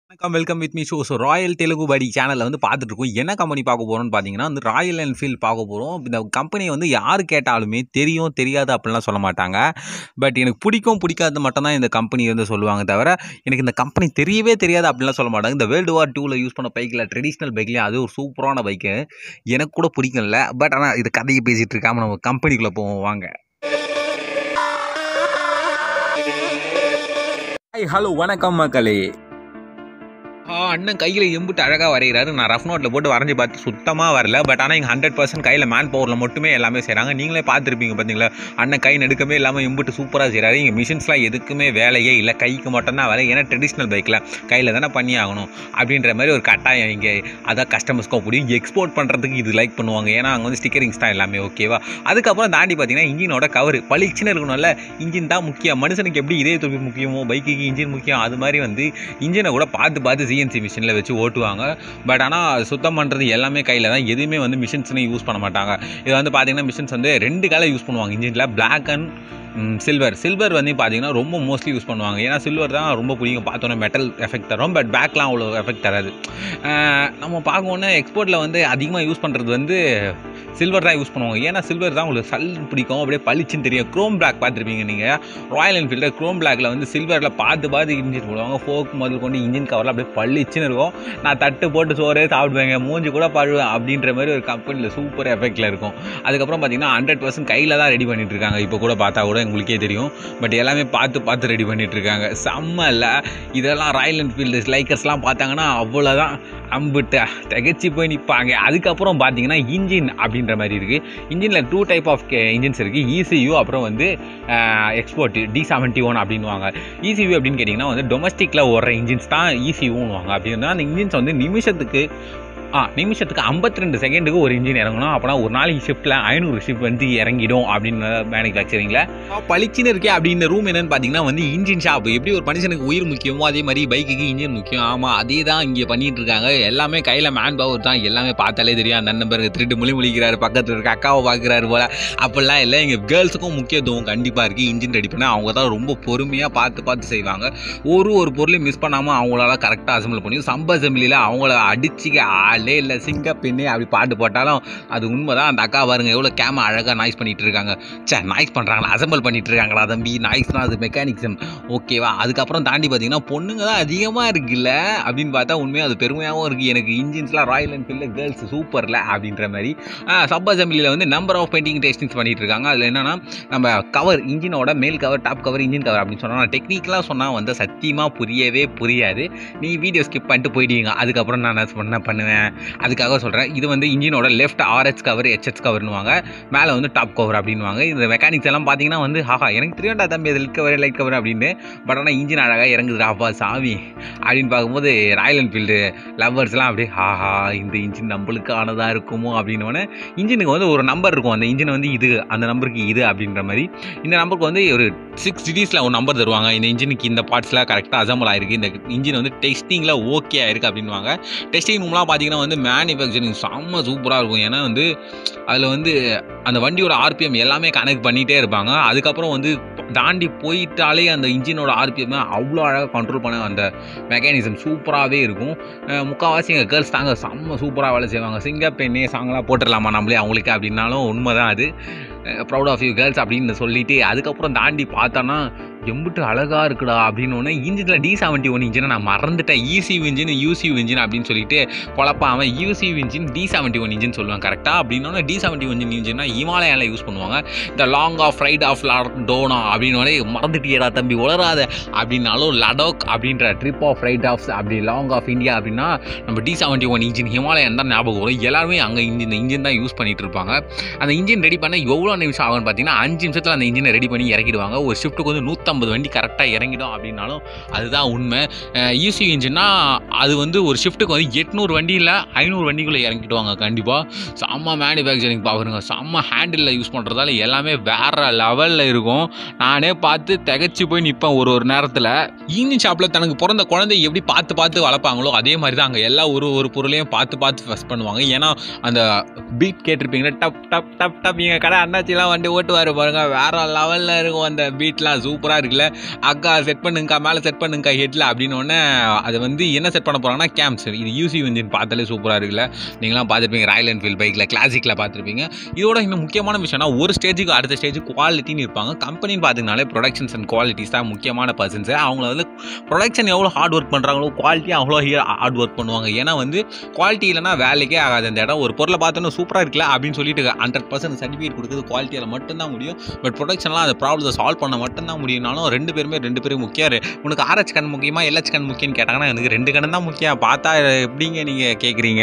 வணக்கம் welcome with me show so royal Telugu படி சேனலில் வந்து பார்த்துட்டு இருக்கோம் என்ன கம்பெனி பார்க்க போகிறோம்னு பார்த்தீங்கன்னா வந்து ராயல் என்ஃபீல்ட் பார்க்க போகிறோம் இந்த கம்பெனியை வந்து யார் கேட்டாலுமே தெரியும் தெரியாது அப்படிலாம் சொல்ல மாட்டாங்க பட் எனக்கு பிடிக்கும் பிடிக்காது மட்டும்தான் இந்த கம்பெனி வந்து சொல்லுவாங்க தவிர எனக்கு இந்த கம்பெனி தெரியவே தெரியாது அப்படிலாம் சொல்ல மாட்டாங்க இந்த வேர்ல்டு வார் டூவில் யூஸ் பண்ண பைக்கில் ட்ரெடிஷ்னல் பைக்லேயே அது ஒரு சூப்பரான பைக்கு எனக்கு கூட பிடிக்கல பட் ஆனால் இது கதையை பேசிகிட்டு இருக்காம நம்ம கம்பெனிக்குள்ளே போவோம் வாங்க ஹாய் ஹலோ வணக்கம் மக்களே ஆ அண்ணன் கையில் எம்பிட்டு அழகாக வரைகிறாரு நான் ரஃப் நோட்டில் போட்டு வரைஞ்சி பார்த்து சுத்தமாக வரல பட் ஆனால் இங்கே ஹண்ட்ரட் பர்சன்ட் கையில் மேன் பவரில் மட்டுமே எல்லாமே செய்கிறாங்க நீங்களே பார்த்துருப்பீங்க பார்த்தீங்களா அண்ணன் கை நடுக்கமே இல்லாமல் எம்பிட்டு சூப்பராக செய்கிறாரு இங்கே மிஷின்ஸ்லாம் எதுக்குமே வேலையே இல்லை கைக்கு மட்டும்தான் வேலை ஏன்னா ட்ரெடிஷ்னல் பைக்கில் கையில் தானே பண்ணி ஆகணும் அப்படின்ற மாதிரி ஒரு கட்டாயம் இங்கே அதான் கஸ்டமர்ஸ்க்கும் பிடிக்கும் எக்ஸ்போர்ட் பண்ணுறதுக்கு இது லைக் பண்ணுவாங்க ஏன்னா அங்கே வந்து ஸ்டிக்கரிங்ஸ் தான் எல்லாமே ஓகேவா அதுக்கப்புறம் தாண்டி பார்த்தீங்கன்னா இன்ஜினோட கவர் பளிச்சுன்னு இருக்கணும்ல இன்ஜின் தான் முக்கியம் மனுஷனுக்கு எப்படி இதே தொழில் முக்கியமோ பைக்குக்கு இன்ஜின் முக்கியம் அது மாதிரி வந்து இன்ஜினை கூட பார்த்து பார்த்து சிஎன்சி மிஷினில் வச்சு ஓட்டுவாங்க பட் ஆனால் சுத்தம் பண்ணுறது எல்லாமே கையில் தான் எதுவுமே வந்து மிஷின்ஸ்னு யூஸ் பண்ண மாட்டாங்க இது வந்து பார்த்தீங்கன்னா மிஷின்ஸ் வந்து ரெண்டு கலர் யூஸ் பண்ணுவாங்க இன்ஜினில் பிளாக் அண்ட் சில்வர் சில்வர் வந்து பார்த்தீங்கன்னா ரொம்ப மோஸ்ட்லி யூஸ் பண்ணுவாங்க ஏன்னா சில்வர் தான் ரொம்ப பிடிக்கும் பார்த்தோன்னே மெட்டல் எஃபெக்ட் தரும் பட் பேக்லாம் அவ்வளோ எஃபெக்ட் தராது அஹ் நம்ம பார்க்கணுன்னா எக்ஸ்போர்ட்டில் வந்து அதிகமாக யூஸ் பண்ணுறது வந்து சில்வர் தான் யூஸ் பண்ணுவாங்க ஏன்னா சில்வர் தான் உங்களுக்கு சல் பிடிக்கும் அப்படியே பளிச்சுன்னு தெரியும் க்ரோம் பிளாக் பார்த்துருப்பீங்க நீங்கள் ராயல் என்ஃபீல்டில் க்ரோம் பிளாக்ல வந்து சில்வரில் பார்த்து பார்த்து இன்ஜின் போடுவாங்க ஃபோக் முதல் கொண்டு இன்ஜின் கவரில் அப்படியே பளிச்சுன்னு இருக்கும் நான் தட்டு போட்டு சோறே சாப்பிடுவேங்க மூஞ்சி கூட பழுவேன் அப்படின்ற மாதிரி ஒரு கம்பெனியில் சூப்பர் எஃபெக்டில் இருக்கும் அதுக்கப்புறம் பார்த்தீங்கன்னா ஹண்ட்ரட் பர்சன்ட் கையில் தான் ரெடி பண்ணிட்டு இருக்காங்க இப்போ கூட பார்த்தா கூட உங்களுக்கே தெரியும் பட் எல்லாமே பார்த்து பார்த்து ரெடி பண்ணிட்டு இருக்காங்க செம்ம இல்லை இதெல்லாம் ராயல் என்ஃபீல்டு லைக்கர்ஸ்லாம் பார்த்தாங்கன்னா அவ்வளோதான் அம்பிட்டு திகச்சு போய் நிற்பாங்க அதுக்கப்புறம் பார்த்தீங்கன்னா இன்ஜின் அப்படின்ற மாதிரி இருக்குது இன்ஜினில் டூ டைப் ஆஃப் இன்ஜின்ஸ் இருக்குது இசியூ அப்புறம் வந்து எக்ஸ்போர்ட் டி செவன்ட்டி ஒன் அப்படின்வாங்க இசியூ அப்படின்னு கேட்டிங்கன்னா வந்து டொமஸ்டிக்கில் ஓடுற இன்ஜின்ஸ் தான் இசியூன்னுவாங்க அப்படின்னா அந்த இன்ஜின்ஸ் வந்து நிமிஷத்துக்கு ஆ நிமிஷத்துக்கு ஐம்பத்தி ரெண்டு செகண்டுக்கு ஒரு இன்ஜின் இறங்கணும் அப்போனா ஒரு நாளைக்கு ஷிஃப்ட்டில் ஐநூறு ஷிஃப்ட் வந்து இறங்கிடும் அப்படின்னு மேனுஃபேக்சரிங்கில் பளிச்சுன்னு இருக்கே அப்படின்னு ரூம் என்னன்னு பார்த்தீங்கன்னா வந்து இன்ஜின் ஷாப் எப்படி ஒரு மனுஷனுக்கு உயிர் முக்கியமோ அதே மாதிரி பைக்குக்கு இன்ஜின் முக்கியம் ஆமாம் அதே தான் இங்கே பண்ணிட்டு இருக்காங்க எல்லாமே கையில் மேன் பவர் தான் எல்லாமே பார்த்தாலே தெரியும் அந்த அண்ணன் பாருங்க திருட்டு மொழி முழிக்கிறாரு பக்கத்தில் இருக்க அக்காவை பார்க்குறாரு போல அப்படிலாம் இல்லை எங்கள் கேர்ள்ஸுக்கும் முக்கியத்துவம் கண்டிப்பாக இருக்குது இன்ஜின் ரெடி பண்ண அவங்க தான் ரொம்ப பொறுமையாக பார்த்து பார்த்து செய்வாங்க ஒரு ஒரு பொருளையும் மிஸ் பண்ணாமல் அவங்களால கரெக்டாக அசம்பிள் பண்ணி சம்ப அசம்பிளியில் அவங்கள அடிச்சுக்க ஆளே இல்லை சிங்க பின்னே அப்படி பாட்டு போட்டாலும் அது உண்மை தான் அந்த அக்கா பாருங்க எவ்வளோ கேம அழகாக நாய்ஸ் பண்ணிட்டு இருக்காங்க சே நாய்ஸ் பண்ணுறாங்களா அசம்பிள் பண்ணிட்டு இருக்காங்களா தம்பி நாய்ஸ்னால் அது மெக்கானிக்ஸம் ஓகேவா அதுக்கப்புறம் தாண்டி பார்த்தீங்கன்னா பொண்ணுங்க தான் அதிகமாக இருக்குல்ல அப்படின்னு பார்த்தா உண்மையாக அது பெருமையாகவும் இருக்குது எனக்கு இன்ஜின்ஸ்லாம் ராயல் என்ஃபீல்டில் கேர்ள்ஸ் சூப்பரில் அப்படின்ற மாதிரி சப் அசம்பிளியில் வந்து நம்பர் ஆஃப் பெயிண்டிங் டெஸ்டிங்ஸ் பண்ணிட்டு இருக்காங்க அதில் என்னன்னா நம்ம கவர் இன்ஜினோட மேல் cover top cover engine cover அப்படின்னு சொன்னால் டெக்னிக்கலாக சொன்னால் வந்து சத்தியமாக புரியவே புரியாது நீ வீடியோ ஸ்கிப் பண்ணிட்டு போயிடுவீங்க அதுக்கப்புறம் நான் என்ன பண்ண பண்ணுவேன் அதுக்காக சொல்கிறேன் இது வந்து இன்ஜினோட லெஃப்ட் ஆர்ஹெச் கவர் ஹெச்எச் கவர்னுவாங்க மேலே வந்து டாப் கவர் அப்படின்வாங்க இந்த மெக்கானிக்ஸ் எல்லாம் பார்த்தீங்கன்னா வந்து ஹாஹா எனக்கு தெரியாண்டா தம்பி அது லிட் கவர் லைட் கவர் அப்படின்னு பட் ஆனால் இன்ஜின் அழகாக இறங்குதுடாப்பா சாமி அப்படின்னு பார்க்கும்போது ராயல் என்ஃபீல்டு லவ்வர்ஸ்லாம் அப்படியே ஹாஹா இந்த இன்ஜின் நம்மளுக்கானதாக இருக்குமோ அப்படின்னு இன்ஜினுக்கு வந்து ஒரு நம்பர் இருக்கும் அந்த இன்ஜின் வந்து இது அந்த நம்பருக்கு இது அப்படின்ற மாதிரி இந்த நம்பருக்கு வந்து ஒரு சிக்ஸ் டிஜிஸில் ஒரு நம்பர் தருவாங்க இந்த இன்ஜினுக்கு இந்த பார்ட்ஸ்லாம் கரெக்டாக அசம்பிள் ஆயிருக்கு இந்த இன்ஜின் வந்து டெஸ்டிங்கில் ஓகே ஆயிருக்கு அப்படின்வாங்க டெஸ்டிங் ரூம்லாம் பார்த்தீங்கன்னா வந்து மேனுஃபேக்சரிங் செம்ம சூப்பராக இருக்கும் ஏன்னா வந்து அதில் வந்து அந்த வண்டியோட ஆர்பிஎம் எல்லாமே கனெக்ட் பண்ணிகிட்டே இருப்பாங்க அதுக்கப்புறம் வந்து தாண்டி போயிட்டாலே அந்த இன்ஜினோட ஆர்பிஎம் அவ்வளோ அழகாக கண்ட்ரோல் பண்ண அந்த மெக்கானிசம் சூப்பராகவே இருக்கும் அஹ் முக்கால்வாசி எங்கள் கேர்ள்ஸ் தாங்க செம்ம சூப்பராக வேலை செய்வாங்க சிங்க பெண்ணே சாங்கெலாம் போட்டுடலாமா நம்மளே அவங்களுக்கு அப்படின்னாலும் உண்மை தான் அது ப்ரௌட் ஆஃப் யூ கேர்ள்ஸ் அப்படின்னு சொல்லிட்டு அதுக்கப்புறம் தாண்டி பார்த்தோன்னா எம்பிட்டு அழகாக இருக்குடா அப்படின்னு ஒன்று இன்ஜினில் டி செவன்ட்டி ஒன் இன்ஜினை நான் மறந்துட்டேன் இசியூ இன்ஜின் யூசியூ இன்ஜின் அப்படின்னு சொல்லிட்டு குழப்பாம UCE engine T seventy one engine சொல்லுவாங்க கரெக்டாக அப்படின்னா டி செவன்ட்டி ஒன் இன்ஜின்னா ஹிமாலயாவில் யூஸ் பண்ணுவாங்க இந்த லாங் ஆஃப் ரைட் ஆஃப் டோனா அப்படின்னு மறந்துட்டியடா தம்பி உளராத அப்படின்னாலும் லடாக் அப்படின்ற ட்ரிப் ஆஃப் ரைட் ஆஃப் அப்படி லாங் ஆஃப் இந்தியா அப்படின்னா நம்ம T seventy one engine Himalayan தான் ஞாபகம் வரும் எல்லாருமே அங்கே இன்ஜின் இன்ஜின் தான் யூஸ் பண்ணிட்டு இருப்பாங்க அந்த இன்ஜின் ரெடி பண்ண எவ்வளோ நிமிஷம் ஆகும்னு பார்த்தீங்கன்னா அஞ்சு நிமிஷத்தில் அந்த இன்ஜினை ரெடி பண்ணி இறக்கிடுவாங்க ஒரு ஷிஃப்ட்டுக்கு வந்து நூற்றம்பது வண்டி கரெக்டாக இறங்கிடும் அப்படின்னாலும் அதுதான் உண்மை யூசி இன்ஜின்னா அது வந்து ஒரு ஷிஃப்ட்டுக்கு வந்து எட்நூறு வண்டி இல்லை ஐநூறு வண்டிக்குள்ளே இறங்கிடுவாங்க கண்டிப்பாக செம்ம மேனுஃபேக்சரிங் பவருங்க செம்ம ஹேண்டிலில் யூஸ் பண்ணுறதால எல்லாமே வேறு லெவலில் இருக்கும் நானே பார்த்து திகச்சு போய் நிற்பேன் ஒரு ஒரு நேரத்தில் இன்ஜின் ஷாப்பில் தனக்கு பிறந்த குழந்தை எப்படி பார்த்து பார்த்து வளர்ப்பாங்களோ அதே மாதிரி தான் அங்கே எல்லா ஒரு ஒரு பொருளையும் பார்த்து பார்த்து ஃபஸ்ட் பண்ணுவாங்க ஏன்னா அந்த பீட் கேட்டிருப்பீங்களா டப் டப் டப் டப் எங்கள் கடை அண்ணாச்சிலாம் வண்டி ஓட்டுவார் பாருங்க வேற லெவலில் இருக்கும் அந்த பீட்லாம் சூப்பராக சூப்பராக இருக்குல்ல அக்கா செட் பண்ணுங்கக்கா மேலே செட் பண்ணுங்கக்கா ஹெட்டில் அப்படின்னு உடனே அது வந்து என்ன செட் பண்ண போகிறாங்கன்னா கேம்ப்ஸ் இது யூசி இன்ஜின் பார்த்தாலே சூப்பராக இருக்குல்ல நீங்களாம் பார்த்துருப்பீங்க ராயல் என்ஃபீல்ட் பைக்கில் கிளாசிக்கில் பார்த்துருப்பீங்க இதோட இன்னும் முக்கியமான விஷயம்னா ஒரு ஸ்டேஜுக்கு அடுத்த ஸ்டேஜுக்கு குவாலிட்டின்னு இருப்பாங்க கம்பெனின்னு பார்த்தீங்கனாலே ப்ரொடக்ஷன்ஸ் அண்ட் குவாலிட்டிஸ் தான் முக்கியமான பர்சன்ஸ் அவங்க வந்து ப்ரொடக்ஷன் எவ்வளோ ஹார்ட் ஒர்க் பண்ணுறாங்களோ குவாலிட்டி அவ்வளோ ஹார்ட் ஒர்க் பண்ணுவாங்க ஏன்னா வந்து குவாலிட்டி இல்லைனா வேலைக்கே ஆகாது அந்த இடம் ஒரு பொருளை பார்த்தோன்னா சூப்பராக இருக்குல்ல அப்படின்னு சொல்லிட்டு ஹண்ட்ரட் பர்சன்ட் சர்டிஃபிகேட் கொடுக்குறது குவாலிட்டியில் மட்டும்தான் முடியும் பட் ப்ரொடக்ஷன்லாம் அந்த ப்ராப்ளத்தை சால்வ் பண்ண மட்டும்தான் முடியும்னாலும் ரெண்டு பேருமே ரெண்டு பேரும் முக்கியம் உனக்கு ஆர்ஹெச் கண் முக்கியமா எல்ஹெச் கண் முக்கியம்னு கேட்டாங்கன்னா எனக்கு ரெண்டு கண் தான் முக்கியம் பார்த்தா எப்படிங்க நீங்கள் கேட்குறீங்க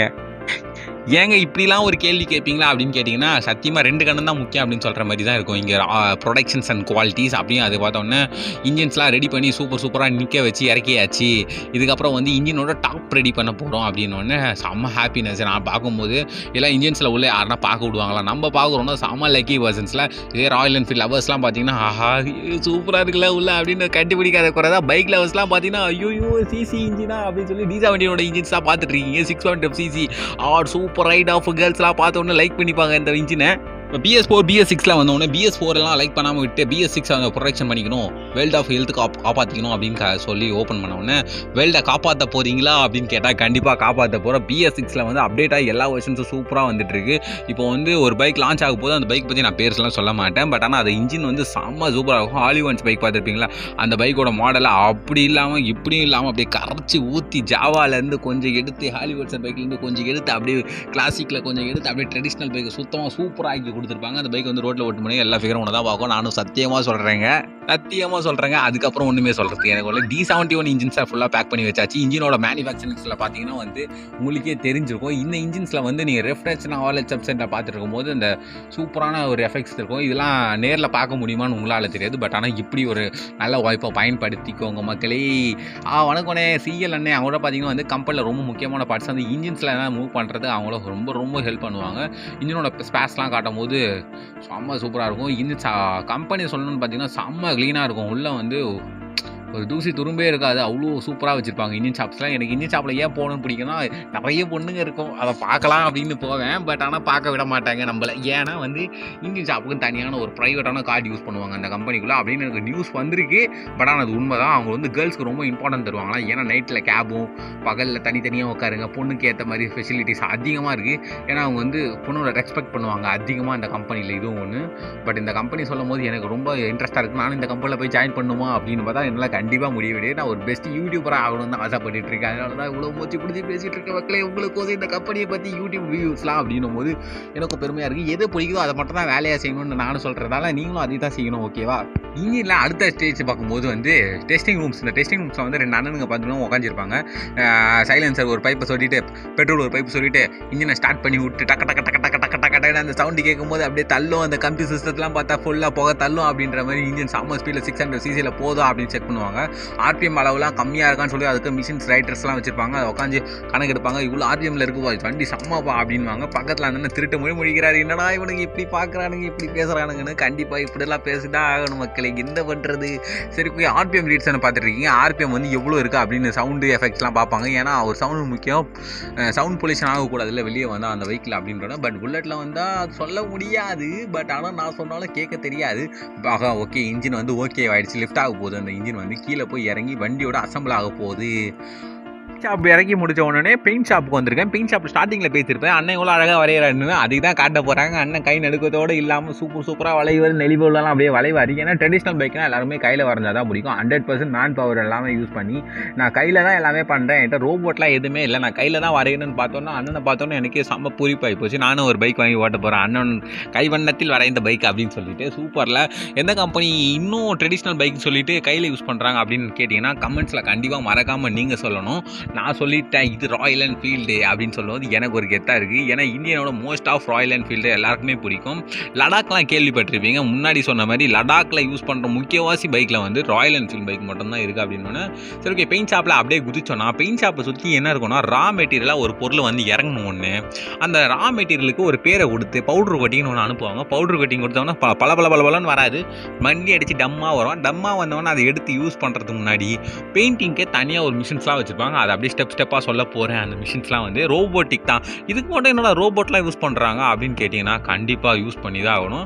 ஏங்க இப்படிலாம் ஒரு கேள்வி கேட்பீங்களா அப்படின்னு கேட்டிங்கன்னா சத்தியமாக ரெண்டு கண்ணு தான் முக்கியம் அப்படின்னு சொல்கிற மாதிரி தான் இருக்கும் இங்கே ப்ரொடக்ஷன்ஸ் அண்ட் குவாலிட்டிஸ் அப்படின்னு அது பார்த்தோன்னே இன்ஜின்ஸ்லாம் ரெடி பண்ணி சூப்பர் சூப்பராக நிற்க வச்சு இறக்கியாச்சு இதுக்கப்புறம் வந்து இன்ஜினோட டாப் ரெடி பண்ண போகிறோம் அப்படின்னோடனே செம்ம ஹாப்பினஸ் நான் பார்க்கும்போது எல்லாம் இன்ஜின்ஸில் உள்ள யாருன்னா பார்க்க விடுவாங்களா நம்ம பார்க்குறோன்னா செம்ம லக்கி பர்சன்ஸில் இதே ராயல் என்ஃபீல்ட் லவர்ஸ்லாம் பார்த்தீங்கன்னா ஆஹா சூப்பராக இருக்குல்ல உள்ள அப்படின்னு கண்டுபிடிக்காத குறைதா பைக் லவர்ஸ்லாம் பார்த்தீங்கன்னா ஐயோ சிசி இன்ஜினா அப்படின்னு சொல்லி டீசா வண்டியோட இன்ஜின்ஸ் தான் பார்த்துட்டு இருக்கீங்க six point CC R super right of கேர்ள்ஸ்லாம் பார்த்த உடனே லைக் பண்ணிப்பாங்க இந்த இன்ஜினை இப்போ பிஎஸ் ஃபோர் பிஎஸ் சிக்ஸில் வந்தோடனே பிஎஸ் ஃபோர்லாம் லைக் பண்ணாமல் விட்டு பிஎஸ் சிக்ஸ் அந்த ப்ரொடெக்ஷன் பண்ணிக்கணும் வேல்ட் ஆஃப் ஹெல்த் காப் காப்பாற்றிக்கணும் அப்படின்னு கா- சொல்லி ஓப்பன் பண்ண உடனே வேல்டை காப்பாற்ற போறீங்களா அப்படின்னு கேட்டால் கண்டிப்பாக காப்பாற்ற போகிறோம் பிஎஸ் சிக்ஸில் வந்து அப்டேட் ஆகி எல்லா வெர்ஷன்ஸும் சூப்பராக வந்துட்டு இருக்கு இப்போ வந்து ஒரு பைக் லான்ச் ஆக போது அந்த பைக் பற்றி நான் பேர்ஸ்லாம் சொல்ல மாட்டேன் பட் ஆனால் அது இன்ஜின் வந்து செம்ம சூப்பராக இருக்கும் ஹாலிவன்ஸ் பைக் பார்த்துருப்பீங்களா அந்த பைக்கோட மாடலை அப்படி இல்லாமல் இப்படியும் இல்லாமல் அப்படியே கரைச்சி ஊற்றி ஜாவாலேருந்து கொஞ்சம் எடுத்து ஹாலிவுட்ஸ் பைக்லேருந்து கொஞ்சம் எடுத்து அப்படியே கிளாசிக்கில் கொஞ்சம் எடுத்து அப்படியே ட்ரெடிஷ்னல் பைக் சுத்தமாக சூப்பராக ஆக்கி கொடுத்துருப்பாங்க அந்த பைக் வந்து ரோட்டில் ஓட்டு பண்ணி எல்லா ஃபிகரும் ஒன்று தான் பார்க்கும் நானும் சத்தியமாக சொல்கிறேங்க சத்தியமாக சொல்கிறேங்க அதுக்கப்புறம் ஒன்றுமே சொல்கிறது எனக்கு உள்ள டி செவன்ட்டி ஒன் இன்ஜின்ஸை ஃபுல்லாக பேக் பண்ணி வச்சாச்சு இன்ஜினோட மேனுஃபேக்சரிங்ஸில் பார்த்தீங்கன்னா வந்து உங்களுக்கே தெரிஞ்சிருக்கும் இந்த இன்ஜின்ஸில் வந்து நீங்கள் ரெஃப்ரென்ஸ் ஆல் வெப்சைட்டில் பார்த்துட்டு இருக்கும்போது இந்த சூப்பரான ஒரு எஃபெக்ட்ஸ் இருக்கும் இதெல்லாம் நேரில் பார்க்க முடியுமான்னு உங்களால் தெரியாது பட் ஆனால் இப்படி ஒரு நல்ல வாய்ப்பை பயன்படுத்திக்கோங்க மக்களே ஆ வணக்கண்ணே சிஎல் அண்ணே அவங்களோட பார்த்தீங்கன்னா வந்து கம்பெனியில் ரொம்ப முக்கியமான பார்ட்ஸ் வந்து இன்ஜின்ஸில் எல்லாம் மூவ் பண்ணுறது அவங்கள ரொம்ப ரொம்ப ஹெல்ப் பண்ணுவாங்க இன்ஜினோட ஸ்பேஸ்லாம் காட்டும் போது செம்ம சூப்பராக இருக்கும் இன்ஜின் கம்பெனி சொல்லணும்னு பார்த்தீங்கன்னா செம்ம க்ளீனாக இருக்கும் உள்ளே வந்து ஒரு தூசி துரும்பே இருக்காது அவ்வளோ சூப்பராக வச்சுருப்பாங்க இன்ஜின் ஷாப்ஸ்லாம் எனக்கு இன்ஜின் ஷாப்பில் ஏன் போகணும்னு பிடிக்கும்னா நிறைய பொண்ணுங்க இருக்கும் அதை பார்க்கலாம் அப்படின்னு போவேன் பட் ஆனால் பார்க்க விட மாட்டாங்க நம்மள ஏன்னா வந்து இன்ஜின் ஷாப்புக்கு தனியான ஒரு ப்ரைவேட்டான கார்டு யூஸ் பண்ணுவாங்க அந்த கம்பெனிக்குள்ளே அப்படின்னு எனக்கு நியூஸ் வந்திருக்கு பட் ஆனால் அது உண்மை தான் அவங்க வந்து கேர்ள்ஸ்க்கு ரொம்ப இம்பார்ட்டன்ட் தருவாங்களா ஏன்னா நைட்டில் கேபும் பகலில் தனித்தனியாக உட்காருங்க பொண்ணுக்கு ஏற்ற மாதிரி ஃபெசிலிட்டிஸ் அதிகமாக இருக்குது ஏன்னா அவங்க வந்து பொண்ணோட ரெஸ்பெக்ட் பண்ணுவாங்க அதிகமாக இந்த கம்பெனியில் இதுவும் ஒன்று பட் இந்த கம்பெனி சொல்லும் போது எனக்கு ரொம்ப இன்ட்ரெஸ்ட்டாக இருக்குது நானும் இந்த கம்பெனியில் போய் ஜாயின் பண்ணுமா அப்படின்னு பார்த்தா என்னால் கண்டிப்பாக முடியவில்லை நான் ஒரு பெஸ்ட் யூடியூபராக ஆகணும்னு தான் ஆசைப்பட்டுட்டு இருக்கேன் அதனால தான் இவ்வளோ மூச்சு பிடிச்சி பேசிகிட்டு இருக்க மக்களே உங்களுக்கு வந்து இந்த கம்பெனியை பற்றி யூடியூப் வியூஸ்லாம் அப்படின்னும் போது எனக்கு பெருமையாக இருக்குது எது பிடிக்குதோ அதை மட்டும் தான் வேலையாக செய்யணும்னு நானும் சொல்கிறதால நீங்களும் அதை தான் செய்யணும் ஓகேவா இன்ஜினில் அடுத்த ஸ்டேஜ் பார்க்கும்போது வந்து டெஸ்டிங் ரூம்ஸ் இந்த டெஸ்டிங் ரூம்ஸில் வந்து ரெண்டு அண்ணனுங்க பார்த்தீங்கன்னா உட்காந்துருப்பாங்க சைலன்சர் ஒரு பைப்பை சொல்லிட்டு பெட்ரோல் ஒரு பைப் சொல்லிட்டு இன்ஜினை ஸ்டார்ட் பண்ணி விட்டு டக்க டக்க டக்க டக்க டக்க டக்க டக்குன்னு அந்த சவுண்டு கேட்கும்போது அப்படியே தள்ளும் அந்த கம்பி சிஸ்டத்தெலாம் பார்த்தா ஃபுல்லாக போக தள்ளும் அப்படின்ற மாதிரி இன்ஜின் சாம ஸ்பீடில் சிக்ஸ் ஹண்ட்ரட் சிசியில் போதும் அப்படின்னு செக் பண்ணுவாங்க ஆர்பிஎம் அளவுலாம் கம்மியாக இருக்கான்னு சொல்லி அதுக்கு மிஷின்ஸ் ரைட்டர்ஸ்லாம் வச்சிருப்பாங்க அதை உட்காந்து கணக்கு எடுப்பாங்க இவ்வளோ ஆர்பிஎம்ல இருக்குப்பா இது வண்டி செம்மப்பா அப்படின்வாங்க பக்கத்தில் அந்த திருட்டு மொழி மொழிகிறாரு என்னடா இவனுக்கு இப்படி பார்க்குறானுங்க இப்படி பேசுகிறானுங்கன்னு கண்டிப்பாக இப்படிலாம் பேசிதான் ஆகணும் மக்களை என்ன பண்ணுறது சரி போய் ஆர்பிஎம் ரீட்ஸ்னு பார்த்துட்டு இருக்கீங்க ஆர்பிஎம் வந்து எவ்வளோ இருக்குது அப்படின்னு சவுண்டு எஃபெக்ட்ஸ்லாம் பார்ப்பாங்க ஏன்னா ஒரு சவுண்டு முக்கியம் சவுண்ட் பொல்யூஷன் ஆகக்கூடாதுல்ல வெளியே வந்தால் அந்த வெஹிக்கிள் அப்படின்றத பட் புல்லட்டில் வந்தால் அது சொல்ல முடியாது பட் ஆனால் நான் சொன்னாலும் கேட்க தெரியாது ஆகா ஓகே இன்ஜின் வந்து ஓகே ஆயிடுச்சு லிஃப்ட் ஆக போகுது அந்த இன்ஜின் வந்து கீழே போய் இறங்கி வண்டியோட அசம்பிள் ஆக போகுது ஷாப் இறக்கி முடிச்ச உடனே பெயிண்ட் ஷாப்புக்கு வந்திருக்கேன் பெயிண்ட் ஷாப் ஸ்டார்டிங்கில் பேசியிருப்பேன் அண்ணன் இவ்வளோ அழகாக வரைகிறாருன்னு அதுக்கு தான் காட்ட போகிறாங்க அண்ணன் கை நடுக்கத்தோடு இல்லாமல் சூப்பர் சூப்பராக வளைவு நெளிவுலாம் அப்படியே வளைவாரு ஏன்னா ட்ரெடிஷ்னல் பைக்னா எல்லாருமே கையில் வரைஞ்சா தான் பிடிக்கும் ஹண்ட்ரட் பர்சன்ட் மேன் பவர் எல்லாமே யூஸ் பண்ணி நான் கையில் தான் எல்லாமே பண்ணுறேன் என்கிட்ட ரோபோட்லாம் எதுவுமே இல்லை நான் கையில் தான் வரையணும்னு பார்த்தோன்னா அண்ணனை பார்த்தோன்னே எனக்கே செம்ம பூரிப்பாகி போச்சு நானும் ஒரு பைக் வாங்கி ஓட்ட போகிறேன் அண்ணன் கைவண்ணத்தில் வரைந்த பைக் அப்படின்னு சொல்லிட்டு சூப்பரில் எந்த கம்பெனி இன்னும் ட்ரெடிஷ்னல் பைக் சொல்லிட்டு கையில் யூஸ் பண்ணுறாங்க அப்படின்னு கேட்டிங்கன்னா கமெண்ட்ஸில் கண்டிப்பாக மறக்காமல் நீங்கள் சொல்லணும் நான் சொல்லிட்டேன் இது ராயல் என்ஃபீல்டு அப்படின்னு சொல்லும்போது எனக்கு ஒரு கெத்தாக இருக்குது ஏன்னா இந்தியனோட மோஸ்ட் ஆஃப் ராயல் என்ஃபீல்டு எல்லாருக்குமே பிடிக்கும் லடாக்லாம் கேள்விப்பட்டிருப்பீங்க முன்னாடி சொன்ன மாதிரி லடாக்ல யூஸ் பண்ணுற முக்கியவாசி பைக்கில் வந்து ராயல் என்ஃபீல்டு பைக் மட்டும்தான் இருக்குது அப்படின்னு சரி ஓகே பெயிண்ட் ஷாப்பில் அப்படியே குதிச்சோன்னா பெயிண்ட் ஷாப்பை சுற்றி என்ன இருக்கும்னா ரா மெட்டீரியலாக ஒரு பொருள் வந்து இறங்கணும் ஒன்று அந்த ரா மெட்டீரியலுக்கு ஒரு பேரை கொடுத்து பவுட்ரு கொட்டின்னு ஒன்று அனுப்புவாங்க பவுட்ரு கொட்டிங் கொடுத்தோன்னா ப பல பல பல பலன்னு வராது மண்டி அடித்து டம்மாக வரும் டம்மாக வந்தவொடனே அதை எடுத்து யூஸ் பண்ணுறதுக்கு முன்னாடி பெயிண்டிங்க்கே தனியாக ஒரு மிஷின்ஸ்லாம் வச்சுருப்பாங்க அதை அப்படியே ஸ்டெப் ஸ்டெப்பாக சொல்ல போகிறேன் அந்த மிஷின்ஸ்லாம் வந்து ரோபோட்டிக் தான் இதுக்கு மட்டும் என்னோட ரோபோட்லாம் யூஸ் பண்ணுறாங்க அப்படின்னு கேட்டிங்கன்னா கண்டிப்பாக யூஸ் பண்ணி தான் ஆகணும்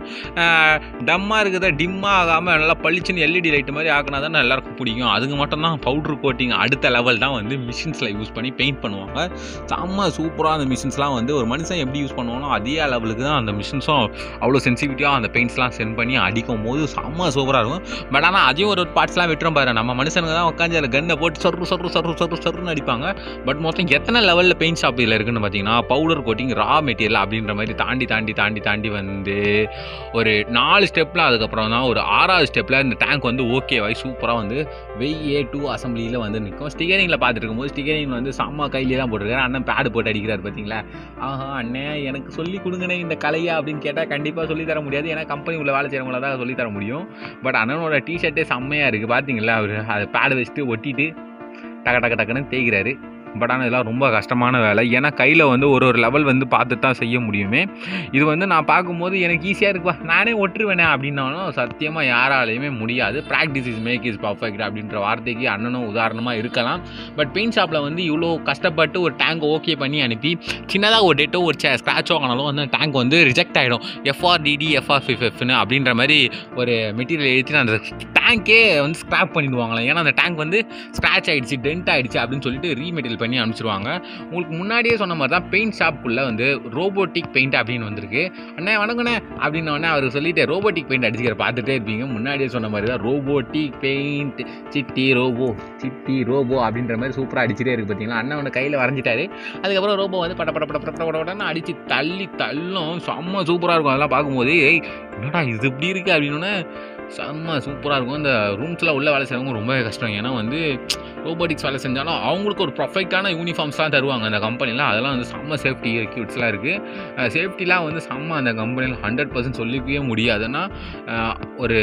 டம்மாக இருக்குதா டிம்மாக ஆகாமல் நல்லா பளிச்சுன்னு எல்இடி லைட் மாதிரி ஆக்கினா தான் எல்லாருக்கும் பிடிக்கும் அதுக்கு மட்டும் தான் பவுட்ரு கோட்டிங் அடுத்த லெவல் தான் வந்து மிஷின்ஸில் யூஸ் பண்ணி பெயிண்ட் பண்ணுவாங்க செம்ம சூப்பராக அந்த மிஷின்ஸ்லாம் வந்து ஒரு மனுஷன் எப்படி யூஸ் பண்ணுவானோ அதே லெவலுக்கு தான் அந்த மிஷின்ஸும் அவ்வளோ சென்சிட்டிவிட்டியாக அந்த பெயிண்ட்ஸ்லாம் சென்ட் பண்ணி அடிக்கும் போது செம்ம சூப்பராக இருக்கும் பட் ஆனால் அதையும் ஒரு பார்ட்ஸ்லாம் விட்டுரும் பாரு நம்ம மனுஷனுங்க தான் உட்காந்து அதில் கன்னை போட்டு சொரு சொரு சொரு சொரு சொருன்னு அடிப்பாங்க பட் மொத்தம் எத்தனை லெவலில் பெயிண்ட் ஷாப் இதில் இருக்குன்னு பார்த்தீங்கன்னா பவுடர் கோட்டிங் ரா மெட்டீரியல் அப்படின்ற மாதிரி தாண்டி தாண்டி தாண்டி தாண்டி வந்து ஒரு நாலு ஸ்டெப்பில் அதுக்கப்புறம் தான் ஒரு ஆறாவது ஸ்டெப்பில் இந்த டேங்க் வந்து ஓகேவாய் சூப்பராக வந்து வெய்யே டூ அசம்பிளியில் வந்து நிற்கும் ஸ்டிகரிங்கில் பார்த்துட்டு இருக்கும்போது ஸ்டிகரிங் வந்து செம்ம கையிலே தான் போட்டிருக்காரு அண்ணன் பேடு போட்டு அடிக்கிறார் பார்த்தீங்களா ஆஹா அண்ணே எனக்கு சொல்லி கொடுங்கண்ணே இந்த கலையா அப்படின்னு கேட்டால் கண்டிப்பாக சொல்லி தர முடியாது ஏன்னா கம்பெனி உள்ள வேலை செய்கிறவங்கள தான் சொல்லி தர முடியும் பட் அண்ணனோட டிஷர்ட்டே செம்மையாக இருக்குது பார்த்தீங்களா அவர் அதை பேடு வச்சுட்டு ஒட்டிட்டு டக டக டக்குன்னு தேய்க்கிறாரு பட் ஆனால் இதெல்லாம் ரொம்ப கஷ்டமான வேலை ஏன்னா கையில் வந்து ஒரு ஒரு லெவல் வந்து பார்த்து தான் செய்ய முடியுமே இது வந்து நான் பார்க்கும்போது எனக்கு ஈஸியாக இருக்குப்பா நானே ஒட்டுருவேனே அப்படின்னாலும் சத்தியமாக யாராலையுமே முடியாது practice is make is perfect அப்படின்ற வார்த்தைக்கு அண்ணனும் உதாரணமாக இருக்கலாம் பட் பெயிண்ட் ஷாப்பில் வந்து இவ்வளோ கஷ்டப்பட்டு ஒரு டேங்க் ஓகே பண்ணி அனுப்பி சின்னதாக ஒரு டேட்டோ ஒரு ஸ்க்ராச்சோ ஆனாலும் வந்து டேங்க் வந்து ரிஜெக்ட் ஆகிடும் எஃப்ஆர்டிடி எஃப்ஆர்ஃபிஃப்னு அப்படின்ற மாதிரி ஒரு மெட்டீரியல் எழுதி அந்த டேங்க்கே வந்து ஸ்க்ராப் பண்ணிடுவாங்களாம் ஏன்னா அந்த டேங்க் வந்து ஸ்க்ராச் ஆகிடுச்சு டென்ட் ஆகிடுச்சு அப்படின்னு சொல்லிட்டு ரீமெட்டீரியல் பண்ணி அனுப்பிச்சிருவாங்க உங்களுக்கு முன்னாடியே சொன்ன மாதிரி தான் பெயிண்ட் ஷாப்புக்குள்ளே வந்து ரோபோட்டிக் பெயிண்ட் அப்படின்னு வந்திருக்கு அண்ணே வணக்கண்ணே அப்படின்னோடனே அவர் சொல்லிட்டு ரோபோட்டிக் பெயிண்ட் அடிச்சுக்கிற பார்த்துட்டே இருப்பீங்க முன்னாடியே சொன்ன மாதிரி தான் robotic paint Chitti robo Chitti robo அப்படின்ற மாதிரி சூப்பராக அடிச்சுட்டே இருக்கு பார்த்தீங்களா அண்ணன் வந்து கையில் வரைஞ்சிட்டாரு அதுக்கப்புறம் ரோபோ வந்து பட பட பட பட பட படன்னு அடித்து தள்ளி தள்ளும் செம்ம சூப்பராக இருக்கும் அதெல்லாம் பார்க்கும்போது ஏய் என்னடா இது இப்படி இருக்குது அப்படின்னு செம்ம சூப்பராக இருக்கும் இந்த ரூம்ஸில் உள்ள வேலை செய்கிறவங்க ரொம்பவே கஷ்டம் ஏன்னா வந்து ரோபோட்டிக்ஸ் வேலை செஞ்சாலும் அவங்களுக்கு ஒரு பர்ஃபெக்டான யூனிஃபார்ம்ஸ்லாம் தருவாங்க அந்த கம்பெனியில் அதெல்லாம் வந்து செம்ம சேஃப்டி எக்யூப்ஸ்லாம் இருக்குது சேஃப்டிலாம் வந்து செம்ம அந்த கம்பெனியில் ஹண்ட்ரட் பர்சன்ட் சொல்லிக்கவே முடியாதுன்னா அஹ், ஒரு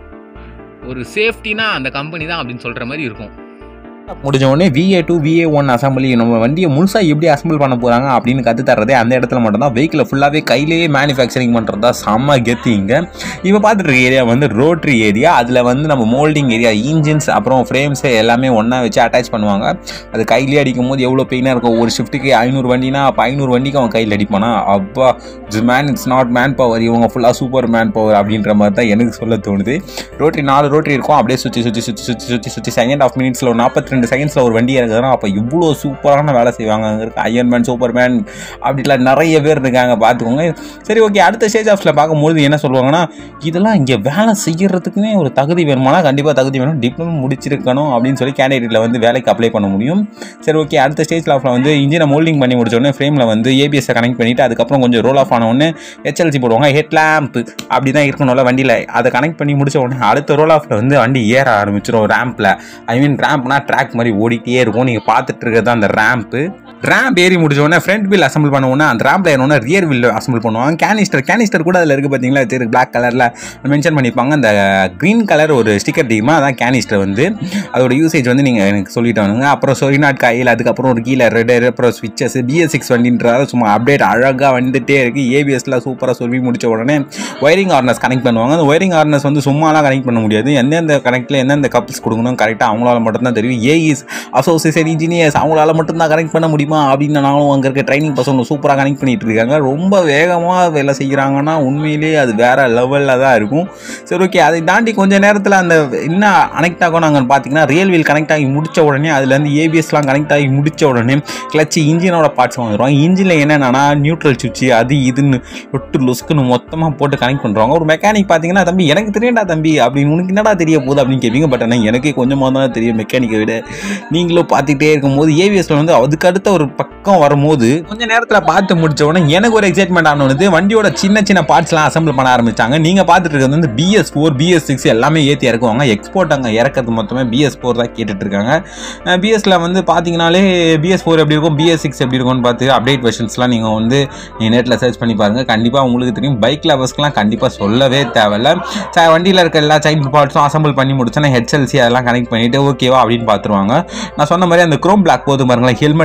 ஒரு சேஃப்டினா அந்த கம்பெனி தான் அப்படின்னு சொல்கிற மாதிரி இருக்கும் முடிஞ்ச உடனே VA two VA one assembly நம்ம வண்டியை முழுசாக எப்படி அசம்பிள் பண்ண போகிறாங்க அப்படின்னு கற்று தர்றதே அந்த இடத்துல மட்டும்தான் வெஹிக்கிளை ஃபுல்லாகவே கையிலேயே மேனுஃபேக்சரிங் பண்ணுறது தான் செம்ம கெத்து இங்கே இப்போ பார்த்துட்டு இருக்க ஏரியா வந்து ரோட்ரி ஏரியா அதில் வந்து நம்ம மோல்டிங் ஏரியா இன்ஜின்ஸ் அப்புறம் ஃப்ரேம்ஸு எல்லாமே ஒன்றா வச்சு அட்டாச் பண்ணுவாங்க அது கையிலேயே அடிக்கும் போது எவ்வளோ பெயினாக இருக்கும் ஒரு ஷிஃப்ட்டுக்கு ஐநூறு வண்டினா அப்போ ஐநூறு வண்டிக்கு அவன் கையில் அடிப்பானா அப்பா it's man it's not man power இவங்க ஃபுல்லாக சூப்பர் மேன் பவர் அப்படின்ற மாதிரி தான் எனக்கு சொல்ல தோணுது ரோட்ரி நாலு ரோட்ரி இருக்கும் அப்படியே சுற்றி சுற்றி சுற்றி சுற்றி சுற்றி சுற்றி செகண்ட் ஆஃப் மினிட்ஸில் ஒரு நாற்பத்தி ரெண்டு செகண்ட்ஸில் ஒரு வண்டி இருக்குதுன்னா அப்போ இவ்வளோ சூப்பரான வேலை செய்வாங்க அங்கே இருக்க அயன்மேன் சூப்பர் மேன் அப்படிலாம் நிறைய பேர் இருக்காங்க பார்த்துக்கோங்க சரி ஓகே அடுத்த ஸ்டேஜ் ஆஃப்ஸில் பார்க்கும்போது என்ன சொல்லுவாங்கன்னா இதெல்லாம் இங்கே வேலை செய்யறதுக்குன்னே ஒரு தகுதி வேணுமானா கண்டிப்பாக தகுதி வேணும் டிப்ளமோ முடிச்சிருக்கணும் அப்படின்னு சொல்லி கேண்டிடேட்டில் வந்து வேலைக்கு அப்ளை பண்ண முடியும் சரி ஓகே அடுத்த ஸ்டேஜ் ஆஃபில் வந்து இன்ஜினை மோல்டிங் பண்ணி முடிச்ச உடனே ஃப்ரேமில் வந்து ஏபிஎஸ்ஸை கனெக்ட் பண்ணிவிட்டு அதுக்கப்புறம் கொஞ்சம் ரோல் ஆஃப் ஆன உடனே ஹெச்எல்சி போடுவாங்க ஹெட் லேம்ப் அப்படி தான் இருக்கணும்ல வண்டியில் அதை கனெக்ட் பண்ணி முடிச்ச உடனே அடுத்த ரோல் ஆஃபில் வந்து வண்டி ஏற ஆரம்பிச்சிடும் ரேம்பில் ஐ மீன் ரேம்ப்னா ட்ராக் மாதிரி ஓடிட்டே இருக்கும் நீங்கள் பார்த்துட்டு இருக்கிறது அந்த ரேம்ப்பு ரேம்ப் ஏறி முடிச்ச உடனே ஃப்ரண்ட் வீல் அசம்பிள் பண்ண உடனே அந்த ரேம்பில் ஏறினோடனே ரியர் வீல் அசம்பிள் பண்ணுவாங்க கேனிஸ்டர் கேனிஸ்டர் கூட அதில் இருக்குது பார்த்தீங்களா சரி பிளாக் கலரில் மென்ஷன் பண்ணியிருப்பாங்க அந்த க்ரீன் கலர் ஒரு ஸ்டிக்கர் டீமா அதான் கேனிஸ்டர் வந்து அதோட யூசேஜ் வந்து நீங்கள் எனக்கு சொல்லிட்டு வாங்க அப்புறம் சொரிநாட் காயில் அதுக்கப்புறம் ஒரு கீழே ரெட் அப்புறம் ஸ்விட்சஸ் பிஎஸ் சிக்ஸ் வண்டின்றதால சும்மா அப்டேட் அழகாக வந்துட்டே இருக்குது ஏபிஎஸ்ல சூப்பராக சொல்லி முடிச்ச உடனே ஒயரிங் ஆர்னஸ் கனெக்ட் பண்ணுவாங்க அந்த ஒயரிங் ஆர்னஸ் வந்து சும்மாலாம் கனெக்ட் பண்ண முடியாது எந்தெந்த கனெக்டில் எந்தெந்த கப்பிள்ஸ் கொடுக்கணும் கரெக்டாக அவங்களால மட்டும்தான் தெரியும் ஏஇஸ் அசோசியேஷன் இன்ஜினியர்ஸ் அவங்களால மட்டும்தான் கனெக்ட் பண்ண முடியுமா அப்படின்னு நானும் அங்கே இருக்க ட்ரைனிங் பசங்க சூப்பராக கனெக்ட் பண்ணிட்டு இருக்காங்க ரொம்ப வேகமாக வேலை செய்கிறாங்கன்னா உண்மையிலேயே அது வேற லெவலில் தான் இருக்கும் சரி ஓகே அதை தாண்டி கொஞ்ச நேரத்தில் அந்த என்ன கனெக்ட் ஆகும் நாங்கள் பார்த்தீங்கன்னா ரியல் வீல் கனெக்ட் ஆகி முடிச்ச உடனே அதுலேருந்து ஏபிஎஸ்லாம் கனெக்ட் ஆகி முடிச்ச உடனே கிளச்சு இன்ஜினோட பார்ட்ஸ் வந்துடுவாங்க இன்ஜினில் என்னென்னா நியூட்ரல் சுவிட்ச் அது இதுன்னு ஒட்டு லொஸ்க்குன்னு மொத்தமாக போட்டு கனெக்ட் பண்ணுறாங்க ஒரு மெக்கானிக் பார்த்தீங்கன்னா தம்பி எனக்கு தெரியண்டா தம்பி அப்படின்னு உனக்கு என்னடா தெரிய போகுது அப்படின்னு கேட்பீங்க பட் ஆனால் எனக்கே கொஞ்சமாக தான் தெரியும் மெக்கானிக்கை விட நீங்களும் பார்த்துக்கிட்டே இருக்கும்போது ஏவிஎஸ்ல வந்து அதுக்கு அடுத்த ஒரு பக்கம் வரும்போது கொஞ்ச நேரத்தில் பார்த்து முடிச்ச உடனே எனக்கு ஒரு எக்ஸைட்மெண்ட் ஆனது வண்டியோட சின்ன சின்ன பார்ட்ஸ்லாம் அசம்பிள் பண்ண ஆரம்பிச்சாங்க நீங்கள் பார்த்துட்டு இருக்கிறது வந்து பிஎஸ் ஃபோர் பிஎஸ் சிக்ஸ் எல்லாமே ஏற்றி இறக்குவாங்க எக்ஸ்போர்ட் அங்கே இறக்கிறது மொத்தமே பிஎஸ் ஃபோர் தான் கேட்டுட்டு இருக்காங்க பிஎஸ்ல வந்து பார்த்தீங்கனாலே பிஎஸ் ஃபோர் எப்படி இருக்கும் பிஎஸ் சிக்ஸ் எப்படி இருக்கும்னு பார்த்து அப்டேட் வெர்ஷன்ஸ்லாம் நீங்கள் வந்து நீங்கள் நெட்டில் சர்ச் பண்ணி பாருங்கள் கண்டிப்பாக உங்களுக்கு தெரியும் பைக் லவர்ஸ்க்குலாம் கண்டிப்பாக சொல்லவே தேவையில்ல ச- வண்டியில் இருக்க எல்லா சைல்டு பார்ட்ஸும் அசம்பிள் பண்ணி முடிச்சோன்னா ஹெச்எல்சி அதெல்லாம் கனெக்ட் பண்ணிவிட்டு ஓகேவா அப்படின்னு பார்த்துருவாங்க நான் சொன்ன மாதிரி அந்த குரோம் பிளாக் போதும் பாருங்களேன் ஹெல்மெட்டில் பார்த்தோன்னே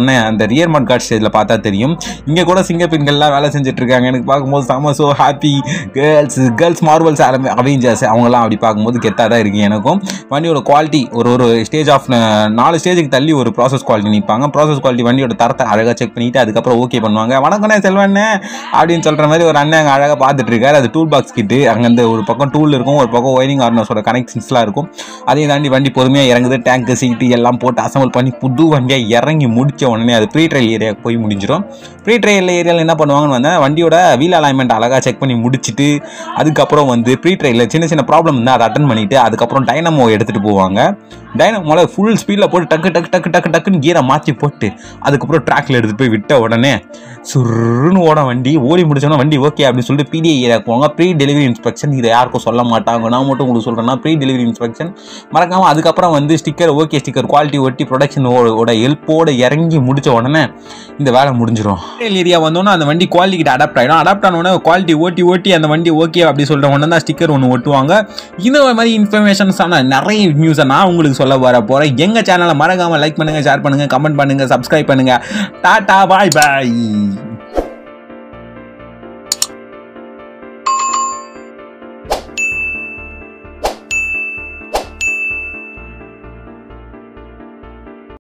உடனே அந்த ரியர் மாட் கார்ட் ஸ்டேஜில் பார்த்தா தெரியும் இங்கே கூட சிங்க பெண்கள்லாம் வேலை செஞ்சுட்டு இருக்காங்க எனக்கு பார்க்கும்போது செம்ம so happy girls girls Marvels Avengers அவங்கெல்லாம் அப்படி பார்க்கும்போது கெத்தாக தான் இருக்குது எனக்கும் வண்டியோட குவாலிட்டி ஒரு ஒரு ஸ்டேஜ் ஆஃப் நாலு ஸ்டேஜுக்கு தள்ளி ஒரு ப்ராசஸ் குவாலிட்டி நிற்பாங்க ப்ராசஸ் குவாலிட்டி வண்டியோட தரத்தை அழகாக செக் பண்ணிட்டு அதுக்கப்புறம் ஓகே பண்ணுவாங்க வணக்கண்ணே செல்வண்ணே அப்படின்னு சொல்கிற மாதிரி ஒரு அண்ணன் அங்கே அழகாக பார்த்துட்டு இருக்காரு அது டூல் பாக்ஸ் கிட்டு அங்கே அந்த ஒரு பக்கம் டூல் இருக்கும் ஒரு பக்கம் ஒயரிங் ஆர்னஸோட கனெக்ஷன்ஸ்லாம் இருக்கும் அதையும் தாண்டி வண்டி பொறுமையாக இறங்குது டேங்க்கு சீட்டு எல்லாம் போட்டு அசம்பிள் பண்ணி புது வண்டியாக இறங்கி முடிச்ச உடனே அது ப்ரீ ட்ரையல் ஏரியாவுக்கு போய் முடிஞ்சிடும் ப்ரீ ட்ரையல் ஏரியாவில் என்ன பண்ணுவாங்கன்னு வந்தால் வண்டியோட வீல் அலைன்மெண்ட் அழகாக செக் பண்ணி முடிச்சுட்டு அதுக்கப்புறம் வந்து ப்ரீ ட்ரையலில் சின்ன சின்ன ப்ராப்ளம் இருந்தால் அதை அட்டன் பண்ணிவிட்டு அதுக்கப்புறம் டைனமோ எடுத்துகிட்டு போவாங்க டைனமோல ஃபுல் ஸ்பீடில் போட்டு டக்கு டக்கு டக்கு டக்கு டக்குன்னு கீரை மாற்றி போட்டு அதுக்கப்புறம் ட்ராக்ல எடுத்துகிட்டு போய் விட்ட உடனே சுருன்னு ஓட வண்டி ஓடி முடிச்சோன்னா வண்டி ஓகே அப்படின்னு சொல்லிட்டு பிடிஐ ஏரியாவுக்கு போவாங்க ப்ரீ டெலிவரி இன்ஸ்பெக்ஷன் இதை யாருக்கும் சொல்ல மாட்டாங்க நான் மட்டும் உங்களுக்கு சொல்கிறேன்னா ப்ரீ டெலிவரி இன்ஸ்பெக்ஷன் மறக்காமல் அதுக்கப்புறம் வந்து ஸ்டிக்கர் ஓகே ஸ்டிக்கர் குவாலிட்டி ஒட்டி ப்ரொடக்ஷன் ஓட ஹெல்ப்போட இறங்கி முடிச்ச உடனே இந்த வேலை முடிஞ்சிடும் ஏரியா வந்தோன்னா அந்த வண்டி குவாலிட்டி கிட்ட அடாப்ட் ஆகிடும் அடாப்ட் ஆனோடனே குவாலிட்டி ஓட்டி ஓட்டி அந்த வண்டி ஓகே அப்படி சொல்கிற உடனே தான் ஸ்டிக்கர் ஒன்று ஒட்டுவாங்க இந்த மாதிரி இன்ஃபர்மேஷன்ஸான நிறைய நியூஸை நான் உங்களுக்கு சொல்ல வர போகிறேன் எங்கள் சேனலை மறக்காமல் லைக் பண்ணுங்கள் ஷேர் பண்ணுங்கள் கமெண்ட் பண்ணுங்கள் சப்ஸ்கிரைப் பண்ணுங்கள் டாட்டா பாய் பாய்